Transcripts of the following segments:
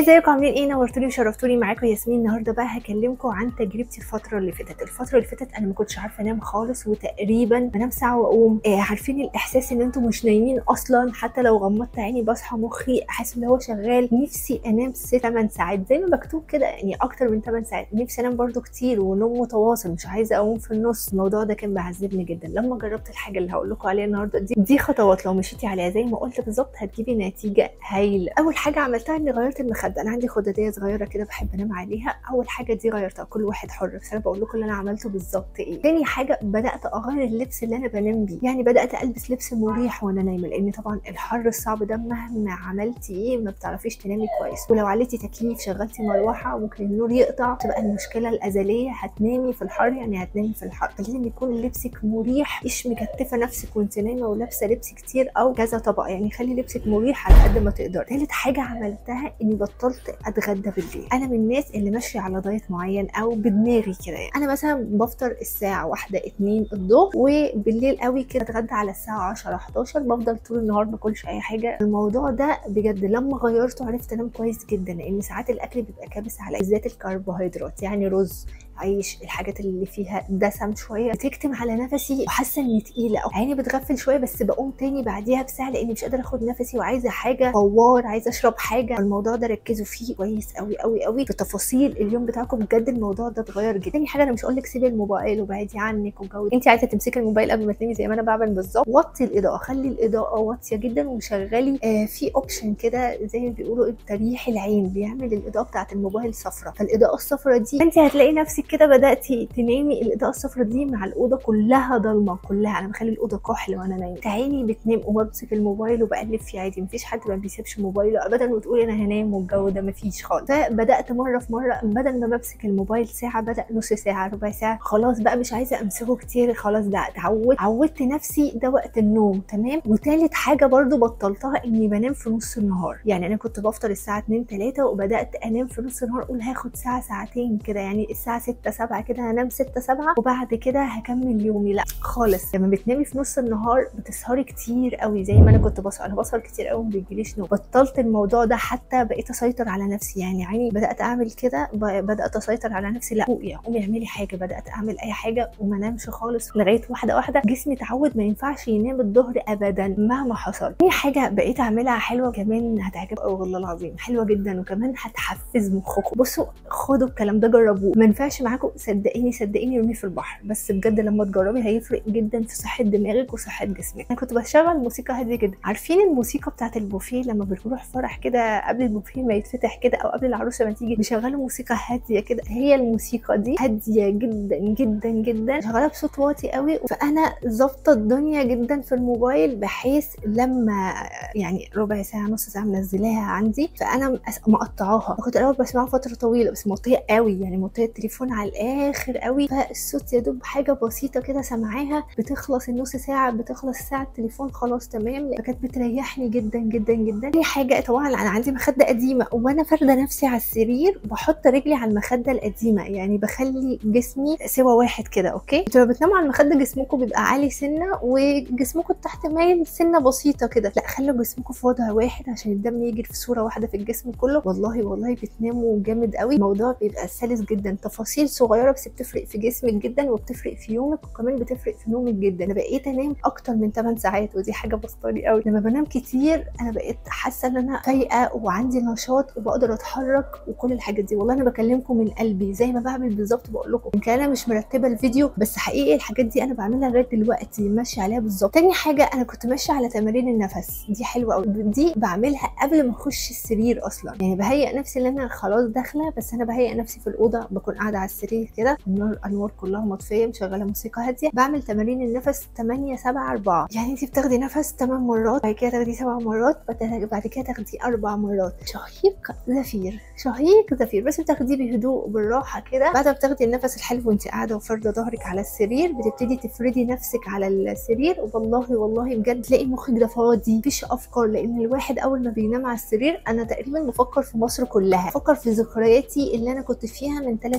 ازيكم عاملين ايه نورتوني وشرفتوني معاكم ياسمين النهارده بقى هكلمكم عن تجربتي الفتره اللي فاتت الفتره اللي فاتت انا ما كنتش عارفه انام خالص وتقريبا بنام ساعه واقوم آه عارفين الاحساس ان انتم مش نايمين اصلا حتى لو غمضت عيني بصحى مخي احس ان هو شغال نفسي انام 6 8 ساعات زي ما مكتوب كده يعني اكتر من 8 ساعات نفسي انام برده كتير ونوم متواصل مش عايزه اقوم في النص الموضوع ده كان بيعذبني جدا لما جربت الحاجه اللي هقول لكم عليها النهارده دي دي خطوات لو مشيتي عليها زي ما قلت بالظبط هتجيبي نتيجه هايله اول حاجه عملتها اني غيرت المخده انا عندي خداديه صغيره كده بحب انام عليها اول حاجه دي غيرتها كل واحد حر بس انا بقول لكم اللي انا عملته بالظبط ايه تاني حاجه بدات اغير اللبس اللي انا بنام بيه يعني بدات البس لبس مريح وانا نايمه لان طبعا الحر الصعب ده مهما عملتي ايه ما بتعرفيش تنامي كويس ولو عليتي تكييف شغلتي مروحه ممكن النور يقطع تبقى المشكله الازليه هتنامي في الحر يعني هتنامي في الحر فلازم يكون لبسك مريح مش مكتفه نفسك وانت نايمه ولابسه لبس كتير او كذا طبقه يعني خلي لبسك مريح على قد ما تقدر تالت حاجه عملتها اني بطلت اتغدى بالليل انا من الناس اللي ماشيه على دايت معين او بدماغي كده يعني انا مثلا بفطر الساعه واحدة اتنين الظهر وبالليل قوي كده اتغدى على الساعه 10 11 بفضل طول النهار باكلش اي حاجه الموضوع ده بجد لما غيرته عرفت انام كويس جدا لان ساعات الاكل بيبقى كابس على بالذات الكربوهيدرات يعني رز عيش الحاجات اللي فيها دسم شويه بتكتم على نفسي وحاسه اني تقيله او عيني بتغفل شويه بس بقوم تاني بعديها بساعه لاني مش قادره اخد نفسي وعايزه حاجه فوار عايزه اشرب حاجه الموضوع ده ركزوا فيه كويس قوي قوي قوي في تفاصيل اليوم بتاعكم بجد الموضوع ده اتغير جدا تاني حاجه انا مش هقول لك سيبي الموبايل وبعدي عنك وجو انت عايزه تمسكي الموبايل قبل ما تنامي زي ما انا بعمل بالظبط وطي الاضاءه خلي الاضاءه واطيه جدا وشغلي آه في اوبشن كده زي ما بيقولوا ايه تريح العين بيعمل الاضاءه بتاعه الموبايل صفرة فالاضاءه الصفرة دي انت هتلاقي نفسك كده بداتي تنامي الاضاءه الصفراء دي مع الاوضه كلها ضلمه كلها انا بخلي الاوضه كحل وانا نايمه عيني بتنام وبمسك الموبايل وبقلب فيه عادي مفيش حد ما بيسيبش موبايله ابدا وتقولي انا هنام والجو ده مفيش خالص فبدات مره في مره بدل ما بمسك الموبايل ساعه بدا نص ساعه ربع ساعه خلاص بقى مش عايزه امسكه كتير خلاص ده اتعودت عودت نفسي ده وقت النوم تمام وتالت حاجه برضو بطلتها اني بنام في نص النهار يعني انا كنت بفطر الساعه 2 3 وبدات انام في نص النهار اقول هاخد ساعه ساعتين كده يعني الساعه 6 7 كده هنام 6 7 وبعد كده هكمل يومي لا خالص لما بتنامي في نص النهار بتسهري كتير قوي زي ما انا كنت بسهر انا بسهر كتير قوي ما بيجيليش نوم بطلت الموضوع ده حتى بقيت اسيطر على نفسي يعني عيني بدات اعمل كده بدات اسيطر على نفسي لا قومي قومي اعملي حاجه بدات اعمل اي حاجه وما نامش خالص لغايه واحده واحده جسمي اتعود ما ينفعش ينام الظهر ابدا مهما حصل في حاجه بقيت اعملها حلوه كمان هتعجبكم قوي والله العظيم حلوه جدا وكمان هتحفز مخكم بصوا خدوا الكلام ده جربوه ما ينفعش معاكم صدقيني صدقيني ارمي في البحر بس بجد لما تجربي هيفرق جدا في صحه دماغك وصحه جسمك انا كنت بشغل موسيقى هاديه جدا عارفين الموسيقى بتاعه البوفيه لما بنروح فرح كده قبل البوفيه ما يتفتح كده او قبل العروسه ما تيجي بيشغلوا موسيقى هاديه كده هي الموسيقى دي هاديه جدا جدا جدا شغاله بصوت واطي قوي فانا ظابطه الدنيا جدا في الموبايل بحيث لما يعني ربع ساعه نص ساعه منزلاها عندي فانا مقطعاها كنت الاول بسمعها فتره طويله بس موطيه قوي يعني موطيه التليفون على الاخر قوي فالصوت يا دوب حاجه بسيطه كده سامعاها بتخلص النص ساعه بتخلص ساعه التليفون خلاص تمام فكانت بتريحني جدا جدا جدا دي حاجه طبعا انا عندي مخده قديمه وانا فارده نفسي على السرير بحط رجلي على المخده القديمه يعني بخلي جسمي سوا واحد كده اوكي انتوا لما بتناموا على المخده جسمكم بيبقى عالي سنه وجسمكم تحت مايل سنه بسيطه كده لا خلوا جسمكم في وضع واحد عشان الدم يجري في صوره واحده في الجسم كله والله والله بتناموا جامد قوي الموضوع بيبقى سلس جدا تفاصيل صغيره بس بتفرق في جسمك جدا وبتفرق في يومك وكمان بتفرق في نومك جدا انا بقيت انام اكتر من 8 ساعات ودي حاجه بسطاني قوي لما بنام كتير انا بقيت حاسه ان انا فايقه وعندي نشاط وبقدر اتحرك وكل الحاجات دي والله انا بكلمكم من قلبي زي ما بعمل بالظبط بقول لكم يمكن انا مش مرتبه الفيديو بس حقيقي الحاجات دي انا بعملها لغايه دلوقتي ماشيه عليها بالظبط تاني حاجه انا كنت ماشيه على تمارين النفس دي حلوه قوي دي بعملها قبل ما اخش السرير اصلا يعني بهيئ نفسي ان انا خلاص داخله بس انا بهيئ نفسي في الاوضه بكون قاعده على السرير كده النور الانوار كلها مطفيه مشغله موسيقى هاديه بعمل تمارين النفس 8 7 4 يعني انت بتاخدي نفس 8 مرات بعد كده تاخدي 7 مرات بعد كده تاخدي 4 مرات شهيق زفير شهيق زفير بس بتاخديه بهدوء وبالراحه كده بعد ما بتاخدي النفس الحلو وانت قاعده وفارده ظهرك على السرير بتبتدي تفردي نفسك على السرير والله والله بجد تلاقي مخك ده فاضي مفيش افكار لان الواحد اول ما بينام على السرير انا تقريبا بفكر في مصر كلها بفكر في ذكرياتي اللي انا كنت فيها من ثلاث سنين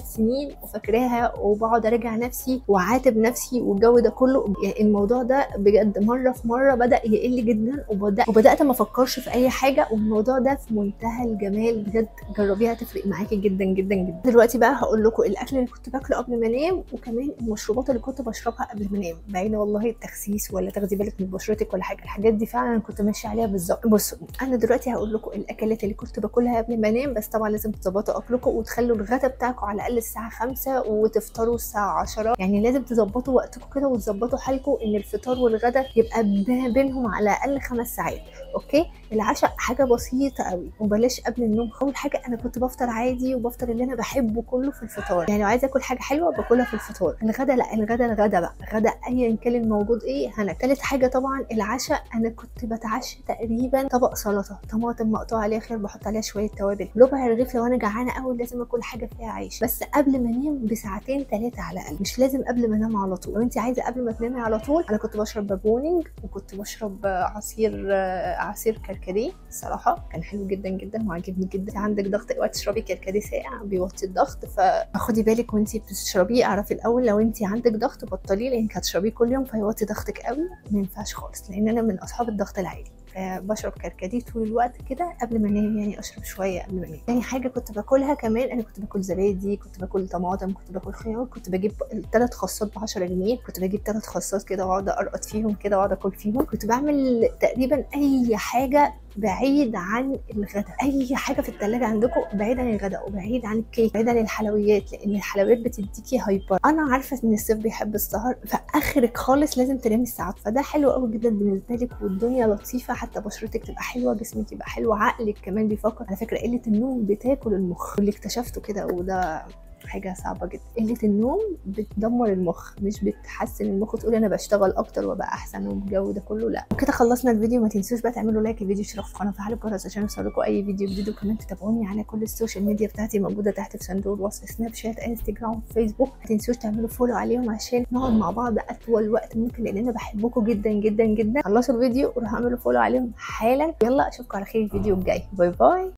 سنين وفاكراها وبقعد اراجع نفسي واعاتب نفسي والجو ده كله يعني الموضوع ده بجد مره في مره بدا يقل جدا وبدا وبدات ما افكرش في اي حاجه والموضوع ده في منتهى الجمال بجد جربيها تفرق معاكي جدا جدا جدا دلوقتي بقى هقول لكم الاكل اللي كنت باكله قبل ما انام وكمان المشروبات اللي كنت بشربها قبل ما انام بعيد والله التخسيس ولا تاخدي بالك من بشرتك ولا حاجه الحاجات دي فعلا كنت ماشيه عليها بالظبط بصوا انا دلوقتي هقول لكم الاكلات اللي كنت باكلها قبل ما انام بس طبعا لازم تظبطوا اكلكم وتخلوا الغدا بتاعكم على الاقل الساعه 5 وتفطروا الساعه 10 يعني لازم تظبطوا وقتكم كده وتظبطوا حالكم ان الفطار والغدا يبقى بينهم على الاقل خمس ساعات اوكي العشاء حاجه بسيطه قوي وبلاش قبل النوم اول حاجه انا كنت بفطر عادي وبفطر اللي انا بحبه كله في الفطار يعني لو عايزه اكل حاجه حلوه باكلها في الفطار الغدا لا الغدا الغدا بقى غدا ايا كان الموجود ايه هنا تالت حاجه طبعا العشاء انا كنت بتعشى تقريبا طبق سلطه طماطم مقطوع عليها خير بحط عليها شويه توابل ربع رغيف لو انا جعانه قوي لازم اكل حاجه فيها عيش بس قبل ما انام بساعتين ثلاثه على الاقل مش لازم قبل ما انام على طول لو انت عايزه قبل ما تنامي على طول انا كنت بشرب بابونج وكنت بشرب عصير عصير كركديه الصراحه كان حلو جدا جدا وعجبني جدا عندك ضغط اوعي تشربي كركديه ساقع بيوطي الضغط فخدي بالك وانت بتشربيه اعرفي الاول لو انت عندك ضغط بطليه لانك هتشربيه كل يوم فيوطي ضغطك قوي ما ينفعش خالص لان انا من اصحاب الضغط العالي بشرب كركديه طول الوقت كده قبل ما انام يعني اشرب شويه قبل ما انام تاني حاجه كنت باكلها كمان انا كنت باكل زبادي كنت باكل طماطم كنت باكل خيار كنت بجيب ثلاث خاصات ب 10 جنيه كنت بجيب ثلاث خاصات كده واقعد ارقط فيهم كده واقعد اكل فيهم كنت بعمل تقريبا اي حاجه بعيد عن الغداء اي حاجه في الثلاجه عندكم بعيد عن الغداء وبعيد عن الكيك بعيد عن الحلويات لان الحلويات بتديكي هايبر انا عارفه ان الصيف بيحب السهر فاخرك خالص لازم تنامي الساعات فده حلو قوي جدا بالنسبه لك والدنيا لطيفه حتى بشرتك تبقى حلوه جسمك يبقى حلو عقلك كمان بيفكر على فكره قله النوم بتاكل المخ واللي اكتشفته كده وده حاجه صعبه جدا قله النوم بتدمر المخ مش بتحسن المخ تقول انا بشتغل اكتر وابقى احسن والجو ده كله لا وكده خلصنا الفيديو ما تنسوش بقى تعملوا لايك الفيديو اشتراك في القناه وفعلوا الجرس عشان يوصلكم اي فيديو جديد وكمان تتابعوني على كل السوشيال ميديا بتاعتي موجوده تحت في صندوق الوصف سناب شات انستجرام فيسبوك ما تنسوش تعملوا فولو عليهم عشان نقعد مع بعض اطول وقت ممكن لان انا بحبكم جدا جدا جدا خلصوا الفيديو وروحوا اعملوا فولو عليهم حالا يلا اشوفكم على خير الفيديو الجاي باي باي